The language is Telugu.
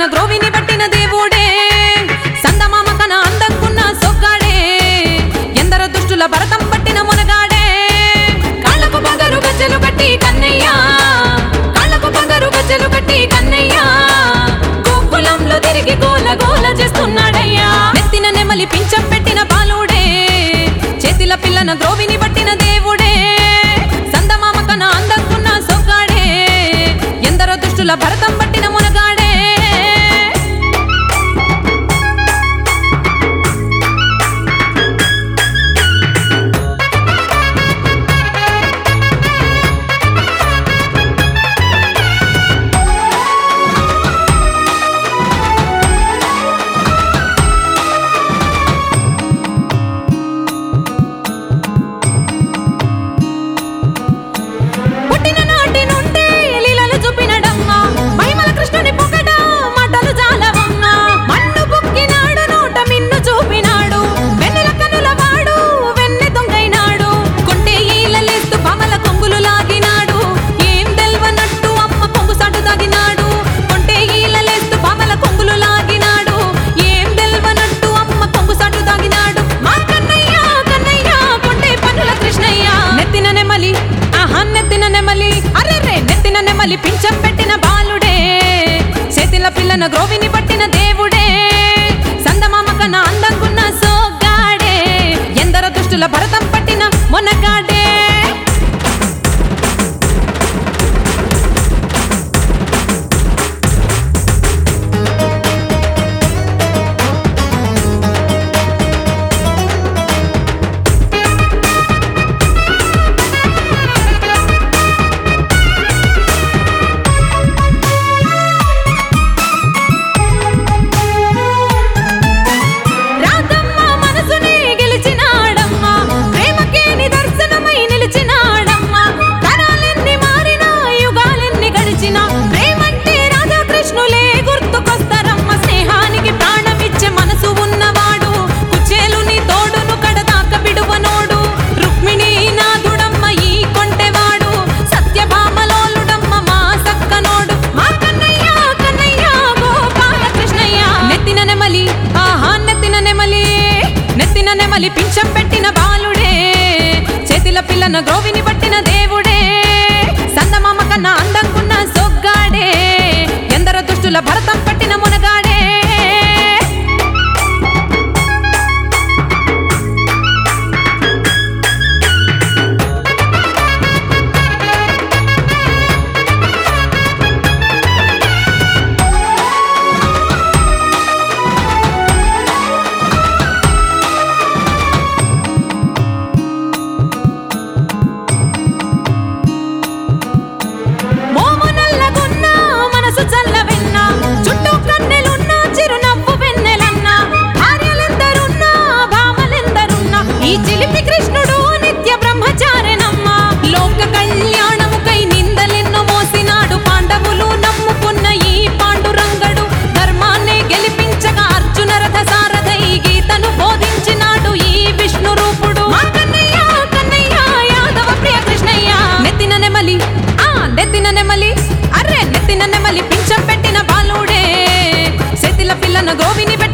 పిల్లన గ్రోవిని పట్టిన దేవుడే సందమామ కన అందంకున్న సొగ్గాడే ఎందరో దుష్టుల భరతం పట్టిన మునగాడే కాళ్ళకు బంగారు గజ్జలు కట్టి కన్నయ్య కాళ్ళకు బంగారు గజ్జలు కట్టి కన్నయ్య గోకులంలో తిరిగి గోల గోల చేస్తున్నాడయ్యా నెత్తిన నెమలి పించం పెట్టిన బాలుడే చేతిల పిల్లన గ్రోవిని పట్టిన దేవుడే సందమామ కన అందంకున్న సొగ్గాడే ఎందరో దుష్టుల భరతం పట్టిన మునగాడే పుట్టిన నాటి నుండి లీలలు చూపినడమ్మా మహిమల కృష్ణుని పొగడ మాటలు జాలవమ్మ మన్ను బుక్కినాడు నోట మిన్ను చూపినాడు వెన్నెల కనుల వాడు వెన్నె దొంగైనాడు కొంటే ఈలలేస్తూ బమల కొంగులు లాగినాడు ఏం తెల్వనట్టు అమ్మ కొంగు సాటు తాగినాడు కొంటే ఈలలేస్తూ బమల కొంగులు లాగినాడు ఏం తెల్వనట్టు అమ్మ కొంగు సాటు తాగినాడు మా కన్నయ్య కన్నయ్య కొంటే పనుల కృష్ణయ్య నెత్తిన నెమలి ఆహా నెత్తిన నెమలి అరెరే నెత్తిన నెమలి పించం పెట్టిన బాలుడే చేతిల పిల్లన గ్రోవిని పట్టిన దేవుడే సందమామ కన్న అందంగున్న సోగాడే ఎందర దుష్టుల భరతం పట్టిన మొనగాడే రాధమ్మ మనసుని గెలిచినాడమ్మ ప్రేమకే నిదర్శనమై నిలిచినాడమ్మ తరాలెన్ని మారినా యుగాలెన్ని గడిచినా ప్రేమంటే రాధాకృష్ణులే గుర్తుకొస్తారమ్మ స్నేహానికి ప్రాణమిచ్చే మనసు ఉన్నవాడు కుచేలుని తోడును కడదాక బిడువనోడు రుక్మిణి నాథుడమ్మ ఈ కొంటెవాడు సత్యభామలోలుడమ్మ మా సక్కనోడు మా కన్నయ్య కన్నయ్య గోపాల కృష్ణయ్య నెత్తిన నెమలి ఆహా నెత్తిన నెమలి నెత్తిన నెమలి పింఛం పెట్టిన బాలుడే చేతిల పిల్లన గ్రోవిని పట్టిన దేవుడే సందమామ కన్నా అందంకున్న సొగ్గాడే ఎందర దుష్టుల భరతం పట్టిన మునగాడే మోము నల్లగున్న మనసు చల్లవెన్న చుట్టూ కన్నెలున్న చిరునవ్వు వెన్నెలన్న భార్యలెందరున్న భామలెందరున్న ఈ చిలిపి కృష్ణుడు నిత్య బ్రహ్మచారినమ్మ లోక కళ్యాణముకై నిందలెన్నో మోసినాడు పాండవులు నమ్ముకున్న ఈ పాండురంగడు ధర్మాన్నే గెలిపించగా అర్జున రథ సారథై గీతను బోధించినాడు ఈ విష్ణు రూపుడు మా కన్నయ్య కన్నయ్య యాదవ ప్రియ కృష్ణయ్య నెత్తిన నెమలి ఆ నెత్తిన నెమలి అర్రే నెత్తిన నెమలి పింఛం పెట్టిన బాలుడే చేతిల పిల్లన గోవిని పెట్టిన